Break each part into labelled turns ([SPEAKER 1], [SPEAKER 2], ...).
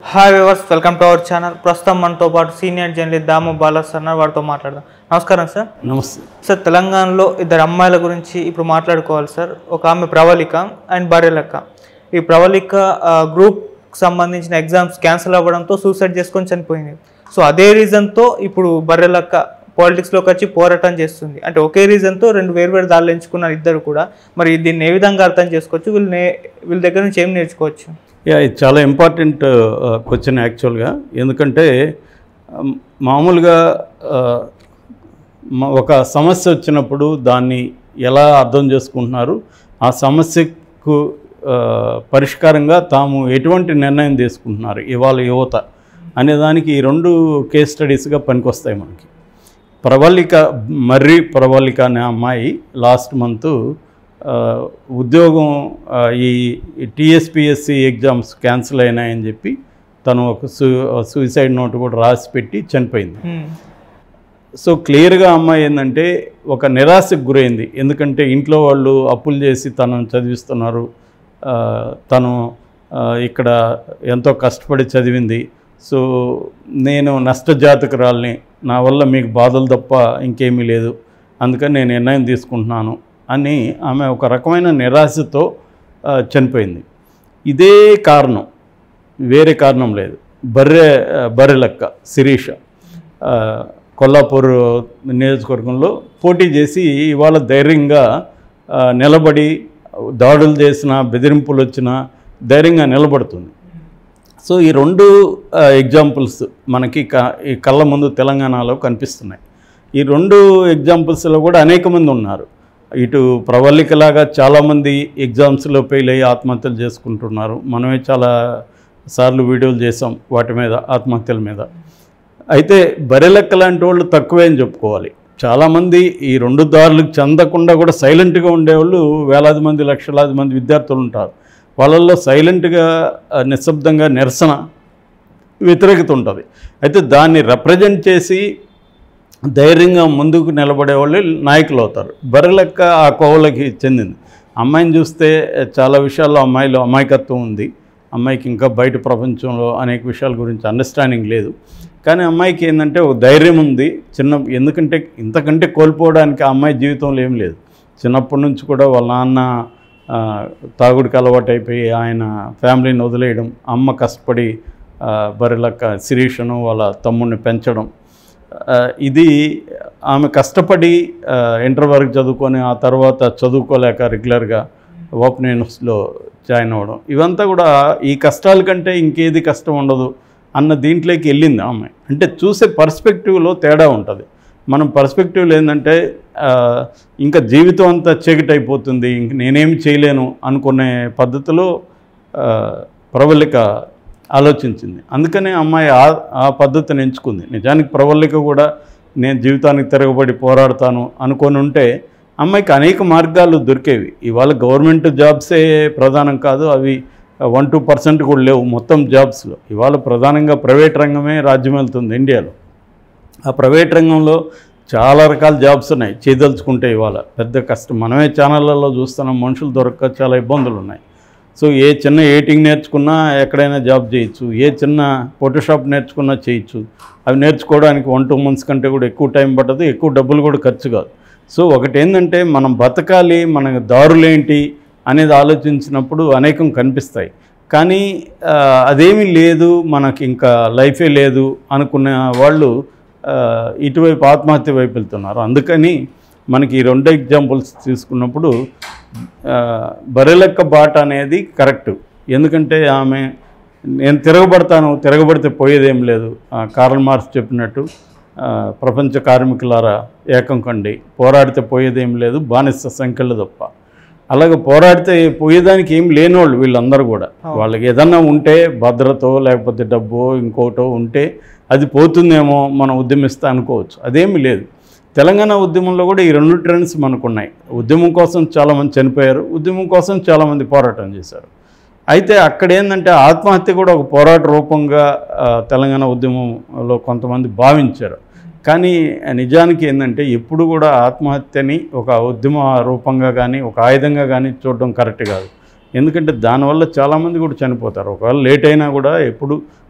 [SPEAKER 1] Hi viewers welcome to our channel ప్రస్తుతం మనతో పాటు సీనియర్ జర్నలిస్ట్ దాము బాలాస్ అన్నారు వారితో మాట్లాడదాం నమస్కారం సార్
[SPEAKER 2] నమస్తే
[SPEAKER 1] సార్ తెలంగాణలో ఇద్దరు అమ్మాయిల గురించి ఇప్పుడు మాట్లాడుకోవాలి సార్ ఒక ఆమె ప్రవళిక అండ్ బర్రెలక్క ఈ ప్రవళిక గ్రూప్ సంబంధించిన ఎగ్జామ్స్ క్యాన్సిల్ అవ్వడంతో సూసైడ్ చేసుకొని చనిపోయింది సో అదే రీజన్తో ఇప్పుడు బర్రెలక్క పాలిటిక్స్లోకి వచ్చి పోరాటం చేస్తుంది అంటే ఒకే రీజన్తో రెండు వేరు దారులు ఎంచుకున్నారు ఇద్దరు కూడా మరి దీన్ని ఏ విధంగా అర్థం చేసుకోవచ్చు వీళ్ళు నే వీళ్ళ దగ్గర నుంచి ఏం నేర్చుకోవచ్చు
[SPEAKER 2] యా ఇది చాలా ఇంపార్టెంట్ క్వశ్చన్ యాక్చువల్గా ఎందుకంటే um, మామూలుగా uh, మ- ఒక సమస్య వచ్చినప్పుడు దాన్ని ఎలా అర్థం చేసుకుంటున్నారు ఆ సమస్యకు uh, పరిష్కారంగా తాము ఎటువంటి నిర్ణయం తీసుకుంటున్నారు ఇవాళ యువత అనే దానికి ఈ రెండు కేస్ స్టడీస్గా పనికొస్తాయి మనకి ప్రవళిక మర్రి ప్రవళిక అనే అమ్మాయి లాస్ట్ మంత్ ఉద్యోగం ఆ, ఈ టీఎస్పిఎస్సి ఎగ్జామ్స్ క్యాన్సిల్ అయినాయని చెప్పి తను ఒక సూ సూసైడ్ నోట్ కూడా రాసి పెట్టి చనిపోయింది
[SPEAKER 1] హ్మ్.
[SPEAKER 2] సో క్లియర్గా అమ్మాయి ఏంటంటే ఒక నిరాశకు గురైంది ఎందుకంటే ఇంట్లో వాళ్ళు అప్పులు చేసి తనను చదివిస్తున్నారు ఆ, తను ఆ, ఇక్కడ ఎంతో కష్టపడి చదివింది సో నేను నష్టజాతకురాల్ని నా వల్ల మీకు బాధలు తప్ప ఇంకేమీ లేదు అందుకని నేను నిర్ణయం తీసుకుంటున్నాను అని ఆమె ఒక రకమైన నిరాశతో ఆ, చనిపోయింది ఇదే కారణం వేరే కారణం లేదు బర్రె బర్రెలక్క శిరీష ఆ, కొల్లాపూర్ నియోజకవర్గంలో పోటీ చేసి ఇవాళ ధైర్యంగా ఆ, నిలబడి దాడులు చేసిన బెదిరింపులు వచ్చినా ధైర్యంగా నిలబడుతుంది సో ఈ రెండు ఎగ్జాంపుల్స్ మనకి క- ఈ కళ్ళ ముందు తెలంగాణలో కనిపిస్తున్నాయి ఈ రెండు ఎగ్జాంపుల్స్లో కూడా అనేక మంది ఉన్నారు ఇటు ప్రవళికలాగా చాలామంది ఎగ్జామ్స్లో ఫెయిల్ అయ్యి ఆత్మహత్యలు చేసుకుంటున్నారు మనమే చాలా సార్లు వీడియోలు చేసాం వాటి మీద ఆత్మహత్యల మీద అయితే బరెలెక్క లాంటి వాళ్ళు తక్కువే అని చెప్పుకోవాలి చాలామంది ఈ రెండు దారులకు చెందకుండా కూడా సైలెంట్గా ఉండేవాళ్ళు వేలాది మంది లక్షలాది మంది విద్యార్థులు ఉంటారు వాళ్ళల్లో సైలెంట్గా ఆ, నిశ్శబ్దంగా నిరసన వ్యతిరేకత ఉంటుంది అయితే దాన్ని రిప్రజెంట్ చేసి ధైర్యంగా ముందుకు నిలబడే వాళ్ళు నాయకులు అవుతారు బర్రెలెక్క ఆ కోవలకి చెందింది అమ్మాయిని చూస్తే చాలా విషయాల్లో అమ్మాయిలో అమాయకత్వం ఉంది అమ్మాయికి ఇంకా బయట ప్రపంచంలో అనేక విషయాల గురించి అండర్స్టాండింగ్ లేదు కానీ అమ్మాయికి ఏంటంటే ఒక ధైర్యం ఉంది చిన్న ఎందుకంటే ఇంతకంటే కోల్పోవడానికి ఆ అమ్మాయి జీవితంలో ఏం లేదు చిన్నప్పటి నుంచి కూడా వాళ్ళ నాన్న ఆ, తాగుడికి అలవాటు అయిపోయి ఆయన ఫ్యామిలీని వదిలేయడం అమ్మ కష్టపడి ఆ, బర్రెలక్క శిరీషను వాళ్ళ తమ్ముడిని పెంచడం ఆ, ఇది ఆమె కష్టపడి ఆ, ఇంటర్ వరకు చదువుకొని ఆ తర్వాత చదువుకోలేక రెగ్యులర్గా ఓపెన్ యూనివర్సిటీలో జాయిన్ అవ్వడం ఇవంతా కూడా ఈ కష్టాల కంటే ఇంకేది కష్టం ఉండదు అన్న దీంట్లోకి వెళ్ళింది ఆమె అంటే చూసే పర్స్పెక్టివ్లో తేడా ఉంటుంది మనం పర్స్పెక్టివ్లో ఏంటంటే ఆ, ఇంకా జీవితం అంతా చీకటి అయిపోతుంది ఇంక నేనేం చేయలేను అనుకునే పద్ధతిలో ఆ, ప్రవళిక ఆలోచించింది అందుకనే అమ్మాయి ఆ ఆ పద్ధతిని ఎంచుకుంది నిజానికి ప్రవళిక కూడా నేను జీవితానికి తిరగబడి పోరాడతాను అనుకొని ఉంటే అమ్మాయికి అనేక మార్గాలు దొరికేవి ఇవాళ గవర్నమెంట్ జాబ్సే ప్రధానం కాదు అవి వన్ టూ పర్సెంట్ కూడా లేవు మొత్తం జాబ్స్లో ఇవాళ ప్రధానంగా ప్రైవేట్ రంగమే రాజ్యం వెళ్తుంది ఇండియాలో ఆ ప్రైవేట్ రంగంలో చాలా రకాల జాబ్స్ ఉన్నాయి చేయదలుచుకుంటే ఇవాళ పెద్ద కష్టం మనమే ఛానళ్ళల్లో చూస్తున్నాం మనుషులు దొరక్క చాలా ఇబ్బందులు ఉన్నాయి సో ఏ చిన్న ఎయిటింగ్ నేర్చుకున్నా ఎక్కడైనా జాబ్ చేయొచ్చు ఏ చిన్న ఫోటోషాప్ నేర్చుకున్నా చేయొచ్చు అవి నేర్చుకోవడానికి వన్ టూ మంత్స్ కంటే కూడా ఎక్కువ టైం పట్టదు ఎక్కువ డబ్బులు కూడా ఖర్చు కాదు సో ఒకటి ఏంటంటే మనం బతకాలి మన దారులేంటి అనేది ఆలోచించినప్పుడు అనేకం కనిపిస్తాయి కానీ ఆ, అదేమీ లేదు మనకి ఇంకా లైఫే లేదు అనుకున్న వాళ్ళు ఆ, ఇటువైపు ఆత్మహత్య వైపు వెళ్తున్నారు అందుకని మనకి ఈ రెండు ఎగ్జాంపుల్స్ తీసుకున్నప్పుడు ఆ, బరెలెక్క బాట అనేది కరెక్ట్ ఎందుకంటే ఆమె నేను తిరగబడతాను తిరగబడితే పోయేదేం లేదు ఆ, కార్ల్ మార్క్స్ చెప్పినట్టు ఆ, ప్రపంచ కార్మికులారా ఏకం కండి పోరాడితే పోయేదేం లేదు బానిస సంఖ్యలు తప్ప అలాగే పోరాడితే పోయేదానికి ఏం లేనోళ్ళు వీళ్ళందరూ కూడా వాళ్ళకి ఏదన్నా ఉంటే భద్రతో లేకపోతే డబ్బో ఇంకోటో ఉంటే అది పోతుందేమో మనం ఉద్యమిస్తా అనుకోవచ్చు అదేమీ లేదు తెలంగాణ ఉద్యమంలో కూడా ఈ రెండు ట్రెండ్స్ మనకున్నాయి ఉద్యమం కోసం చాలామంది చనిపోయారు ఉద్యమం కోసం చాలామంది పోరాటం చేశారు అయితే అక్కడ ఏంటంటే ఆత్మహత్య కూడా ఒక పోరాట రూపంగా ఆ, తెలంగాణ ఉద్యమంలో కొంతమంది భావించారు కానీ నిజానికి ఏంటంటే ఎప్పుడు కూడా ఆత్మహత్యని ఒక ఉద్యమ రూపంగా కానీ ఒక ఆయుధంగా కానీ చూడడం కరెక్ట్ కాదు ఎందుకంటే దానివల్ల చాలామంది కూడా చనిపోతారు ఒకవేళ లేట్ అయినా కూడా ఎప్పుడు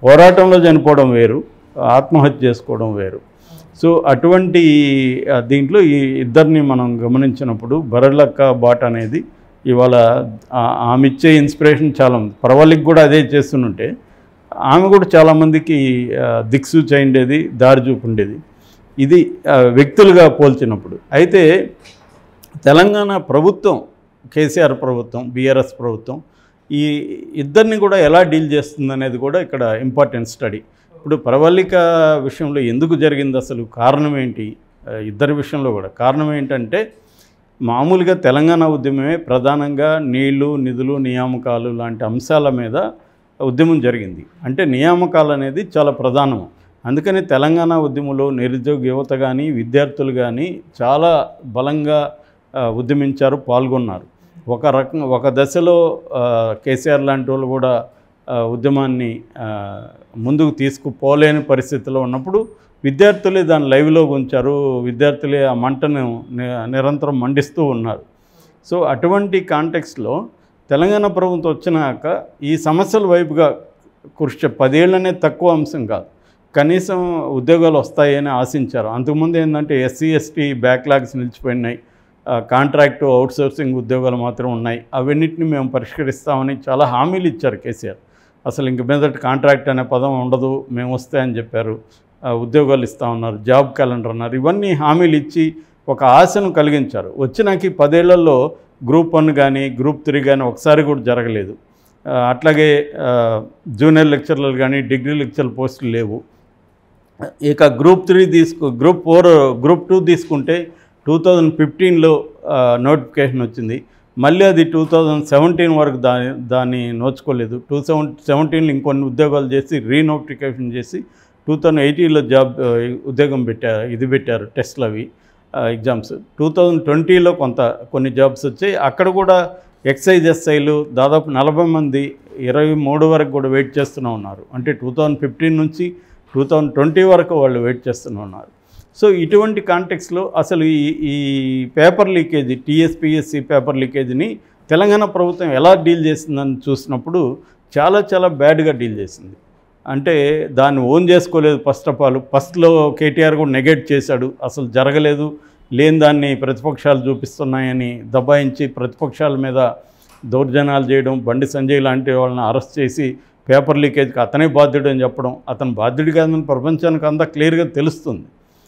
[SPEAKER 2] పోరాటంలో చనిపోవడం వేరు ఆత్మహత్య చేసుకోవడం వేరు సో అటువంటి ఆ, దీంట్లో ఈ ఇద్దరిని మనం గమనించినప్పుడు బరలక్క బాట అనేది ఇవాళ ఆ- ఆమె ఇచ్చే ఇన్స్పిరేషన్ చాలా ఉంది పర్వాలికి కూడా అదే చేస్తుంటే ఆమె కూడా చాలామందికి ఆ, దిక్సూచి అయిండేది దారి చూపుండేది ఇది ఆ, వ్యక్తులుగా పోల్చినప్పుడు అయితే తెలంగాణ ప్రభుత్వం కేసీఆర్ ప్రభుత్వం బీఆర్ఎస్ ప్రభుత్వం ఈ ఇద్దరిని కూడా ఎలా డీల్ చేస్తుంది అనేది కూడా ఇక్కడ ఇంపార్టెంట్ స్టడీ ఇప్పుడు ప్రవళిక విషయంలో ఎందుకు జరిగింది అసలు కారణం ఏంటి ఆ, ఇద్దరి విషయంలో కూడా కారణం ఏంటంటే మామూలుగా తెలంగాణ ఉద్యమమే ప్రధానంగా నీళ్లు నిధులు నియామకాలు లాంటి అంశాల మీద ఉద్యమం జరిగింది అంటే నియామకాలు అనేది చాలా ప్రధానం అందుకని తెలంగాణ ఉద్యమంలో నిరుద్యోగ యువత కానీ విద్యార్థులు కానీ చాలా బలంగా ఆ, ఉద్యమించారు పాల్గొన్నారు ఒక రకం ఒక దశలో ఆ, కేసీఆర్ లాంటి వాళ్ళు కూడా ఆ, ఉద్యమాన్ని ఆ, ముందుకు తీసుకుపోలేని పరిస్థితిలో ఉన్నప్పుడు విద్యార్థులే దాన్ని లైవ్లో ఉంచారు విద్యార్థులే ఆ మంటను ని- నిరంతరం మండిస్తూ ఉన్నారు సో అటువంటి కాంటెక్స్లో తెలంగాణ ప్రభుత్వం వచ్చినాక ఈ సమస్యల వైపుగా కృషి చే- పదేళ్ళనే తక్కువ అంశం కాదు కనీసం ఉద్యోగాలు వస్తాయని ఆశించారు అంతకుముందు ఏంటంటే ఎస్సీ ఎస్టీ బ్యాక్లాగ్స్ నిలిచిపోయినాయి ఆ, కాంట్రాక్టు అవుట్సోర్సింగ్ ఉద్యోగాలు మాత్రం ఉన్నాయి అవన్నిటిని మేము పరిష్కరిస్తామని చాలా హామీలు ఇచ్చారు కేసీఆర్ అసలు ఇంక మీదట కాంట్రాక్ట్ అనే పదం ఉండదు మేము వస్తే అని చెప్పారు ఆ, ఉద్యోగాలు ఇస్తా ఉన్నారు జాబ్ క్యాలెండర్ అన్నారు ఇవన్నీ హామీలు ఇచ్చి ఒక ఆశను కలిగించారు వచ్చినాక ఈ పదేళ్లలో గ్రూప్ వన్ కానీ గ్రూప్ త్రీ కానీ ఒకసారి కూడా జరగలేదు ఆ, అట్లాగే ఆ, జూనియర్ లెక్చరర్లు కానీ డిగ్రీ లెక్చరర్ పోస్టులు లేవు ఇక గ్రూప్ త్రీ తీసుకు గ్రూప్ ఫోర్ గ్రూప్ టూ తీసుకుంటే టూ థౌజండ్ ఫిఫ్టీన్లో నోటిఫికేషన్ వచ్చింది మళ్ళీ అది టూ థౌజండ్ సెవెంటీన్ వరకు దాని దాన్ని నోచుకోలేదు టూ సెవెన్ సెవెంటీన్లో ఇంకొన్ని ఉద్యోగాలు చేసి రీనోటిఫికేషన్ చేసి టూ థౌజండ్ ఎయిటీన్లో జాబ్ ఆ, ఉద్యోగం పెట్టారు ఇది పెట్టారు టెస్ట్లు అవి ఎగ్జామ్స్ టూ థౌజండ్ ట్వంటీలో కొంత కొన్ని జాబ్స్ వచ్చాయి అక్కడ కూడా ఎక్సైజ్ ఎస్ఐలు దాదాపు నలభై మంది ఇరవై మూడు వరకు కూడా వెయిట్ చేస్తూనే ఉన్నారు అంటే టూ థౌజండ్ ఫిఫ్టీన్ నుంచి టూ థౌజండ్ ట్వంటీ వరకు వాళ్ళు వెయిట్ చేస్తూనే ఉన్నారు సో ఇటువంటి కాంటెక్స్లో అసలు ఈ ఈ పేపర్ లీకేజీ టీఎస్పిఎస్సి పేపర్ లీకేజీని తెలంగాణ ప్రభుత్వం ఎలా డీల్ చేసిందని చూసినప్పుడు చాలా చాలా బ్యాడ్గా డీల్ చేసింది అంటే దాన్ని ఓన్ చేసుకోలేదు ఫస్ట్ ఆఫ్ ఆల్ ఫస్ట్లో కేటీఆర్ కూడా నెగెట్ చేశాడు అసలు జరగలేదు లేని దాన్ని ప్రతిపక్షాలు చూపిస్తున్నాయని దబాయించి ప్రతిపక్షాల మీద దౌర్జన్యాలు చేయడం బండి సంజయ్ లాంటి వాళ్ళని అరెస్ట్ చేసి పేపర్ లీకేజ్కి అతనే బాధ్యుడు అని చెప్పడం అతను బాధ్యుడు కాదని ప్రపంచానికి అంతా క్లియర్గా తెలుస్తుంది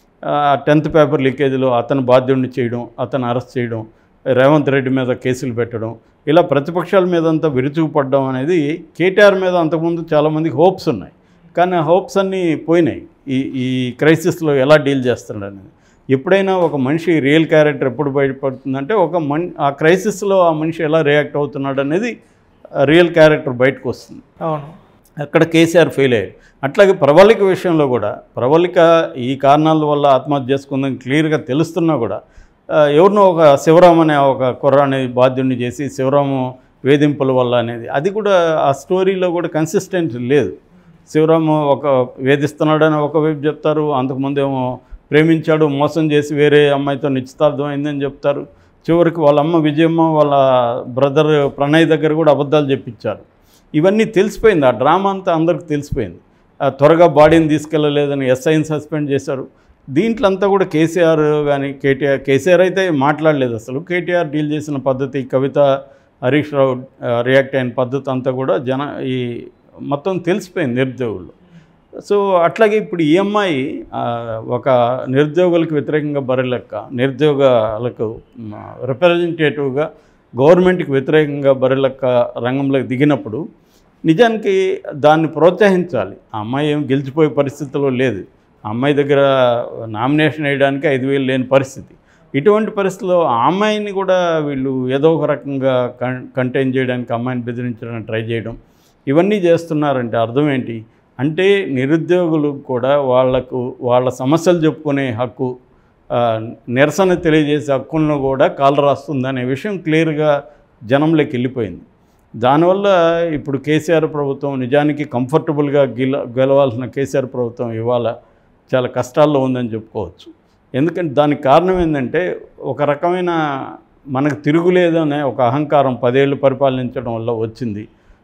[SPEAKER 2] టెన్త్ పేపర్ లీకేజీలో అతను బాధ్యుడిని చేయడం అతను అరెస్ట్ చేయడం రేవంత్ రెడ్డి మీద కేసులు పెట్టడం ఇలా ప్రతిపక్షాల మీద అంతా విరుచుకుపడడం అనేది కేటీఆర్ మీద అంతకుముందు చాలామందికి హోప్స్ ఉన్నాయి కానీ ఆ హోప్స్ అన్నీ పోయినాయి ఈ ఈ క్రైసిస్లో ఎలా డీల్ చేస్తున్నాడు అనేది ఎప్పుడైనా ఒక మనిషి రియల్ క్యారెక్టర్ ఎప్పుడు బయటపడుతుందంటే ఒక మన్ ఆ క్రైసిస్లో ఆ మనిషి ఎలా రియాక్ట్ అవుతున్నాడు అనేది రియల్ క్యారెక్టర్ బయటకు వస్తుంది
[SPEAKER 1] అవును
[SPEAKER 2] అక్కడ కేసీఆర్ ఫెయిల్ అయ్యాడు అట్లాగే ప్రవళిక విషయంలో కూడా ప్రవళిక ఈ కారణాల వల్ల ఆత్మహత్య చేసుకుందని క్లియర్గా తెలుస్తున్నా కూడా ఆ, ఎవరినో ఒక శివరాం అనే ఒక కుర్రాన్ని బాధ్యుడిని చేసి శివరాము వేధింపుల వల్ల అనేది అది కూడా ఆ స్టోరీలో కూడా కన్సిస్టెంట్ లేదు శివరాము ఒక వేధిస్తున్నాడని ఒకవైపు చెప్తారు అంతకుముందేమో ప్రేమించాడు మోసం చేసి వేరే అమ్మాయితో నిశ్చితార్థం అయిందని చెప్తారు చివరికి వాళ్ళ అమ్మ విజయమ్మ వాళ్ళ బ్రదర్ ప్రణయ్ దగ్గర కూడా అబద్ధాలు చెప్పించారు ఇవన్నీ తెలిసిపోయింది ఆ డ్రామా అంతా అందరికి తెలిసిపోయింది ఆ త్వరగా బాడీని తీసుకెళ్ళలేదని ఎస్ఐని సస్పెండ్ చేశారు దీంట్లో అంతా కూడా కేసీఆర్ కానీ కేటీఆర్ కేసీఆర్ అయితే మాట్లాడలేదు అసలు కేటీఆర్ డీల్ చేసిన పద్ధతి కవిత హరీష్ రావు ఆ, రియాక్ట్ అయిన పద్ధతి అంతా కూడా జన ఈ మొత్తం తెలిసిపోయింది నిరుద్యోగులు సో అట్లాగే ఇప్పుడు ఈ అమ్మాయి ఆ, ఒక నిరుద్యోగులకు వ్యతిరేకంగా బరిలెక్క నిరుద్యోగాలకు రిప్రజెంటేటివ్గా గవర్నమెంట్కి వ్యతిరేకంగా బరిలెక్క రంగంలోకి దిగినప్పుడు నిజానికి దాన్ని ప్రోత్సహించాలి ఆ అమ్మాయి ఏం గెలిచిపోయే పరిస్థితిలో లేదు ఆ అమ్మాయి దగ్గర నామినేషన్ వేయడానికి ఐదు వేలు లేని పరిస్థితి ఇటువంటి పరిస్థితిలో ఆ అమ్మాయిని కూడా వీళ్ళు ఏదో ఒక రకంగా కన్ కంటైన్ చేయడానికి అమ్మాయిని బెదిరించడానికి ట్రై చేయడం ఇవన్నీ చేస్తున్నారంటే అర్థం ఏంటి అంటే నిరుద్యోగులు కూడా వాళ్లకు వాళ్ళ సమస్యలు చెప్పుకునే హక్కు ఆ, నిరసన తెలియజేసే హక్కులను కూడా కాలు రాస్తుందనే విషయం క్లియర్గా జనంలోకి వెళ్ళిపోయింది దానివల్ల ఇప్పుడు కేసీఆర్ ప్రభుత్వం నిజానికి కంఫర్టబుల్గా గెల గెలవాల్సిన కేసీఆర్ ప్రభుత్వం ఇవాళ చాలా కష్టాల్లో ఉందని చెప్పుకోవచ్చు ఎందుకంటే దానికి కారణం ఏంటంటే ఒక రకమైన మనకు తిరుగులేదనే ఒక అహంకారం పదేళ్ళు పరిపాలించడం వల్ల వచ్చింది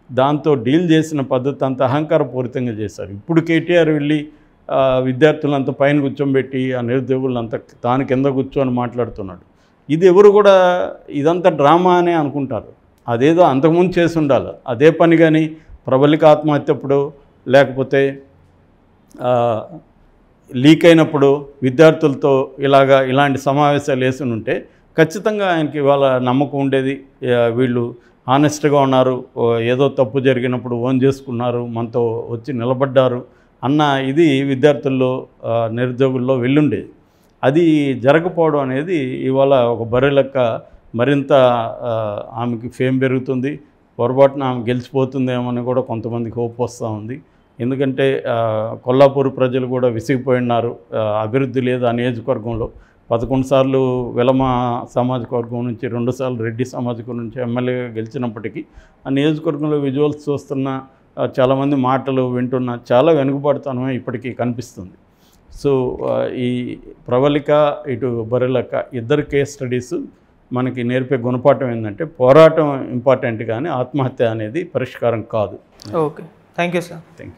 [SPEAKER 2] దాంతో డీల్ చేసిన పద్ధతి అంతా అహంకారపూరితంగా చేశారు ఇప్పుడు కేటీఆర్ వెళ్ళి ఆ, విద్యార్థులంతా పైన కూర్చోబెట్టి ఆ నిరుద్యోగులంతా తాను కింద కూర్చొని మాట్లాడుతున్నాడు ఇది ఎవరు కూడా ఇదంతా డ్రామా అనే అనుకుంటారు అదేదో అంతకుముందు చేసి ఉండాలి అదే పని కానీ ప్రబలిక ఆత్మహత్య అప్పుడు లేకపోతే ఆ, లీక్ అయినప్పుడు విద్యార్థులతో ఇలాగా ఇలాంటి సమావేశాలు వేసి ఉంటే ఖచ్చితంగా ఆయనకి ఇవాళ నమ్మకం ఉండేది ఆ, వీళ్ళు ఆనెస్ట్గా ఉన్నారు ఓ, ఏదో తప్పు జరిగినప్పుడు ఓన్ చేసుకున్నారు మనతో వచ్చి నిలబడ్డారు అన్న ఇది విద్యార్థుల్లో ఆ, నిరుద్యోగుల్లో వెళ్ళుండేది అది జరగకపోవడం అనేది ఇవాళ ఒక బర్రె లెక్క మరింత ఆ, ఆమెకి ఫేమ్ పెరుగుతుంది పొరపాటున ఆమె గెలిచిపోతుందేమో అని కూడా కొంతమందికి హోప్ వస్తూ ఉంది ఎందుకంటే ఆ, కొల్లాపూర్ ప్రజలు కూడా విసిగిపోయి ఉన్నారు ఆ, అభివృద్ధి లేదు ఆ నియోజకవర్గంలో పదకొండు సార్లు వెలమ సామాజిక వర్గం నుంచి రెండుసార్లు రెడ్డి సామాజిక వర్గం నుంచి ఎమ్మెల్యేగా గెలిచినప్పటికీ ఆ నియోజకవర్గంలో విజువల్స్ చూస్తున్న ఆ, చాలామంది మాటలు వింటున్న చాలా వెనుకబడుతనమే ఇప్పటికీ కనిపిస్తుంది సో ఆ, ఈ ప్రవళిక ఇటు బరెలక్క ఇద్దరు కేస్ స్టడీస్ మనకి నేర్పే గుణపాఠం ఏంటంటే పోరాటం ఇంపార్టెంట్ కానీ ఆత్మహత్య అనేది పరిష్కారం కాదు
[SPEAKER 1] okay thank you sir
[SPEAKER 2] thank you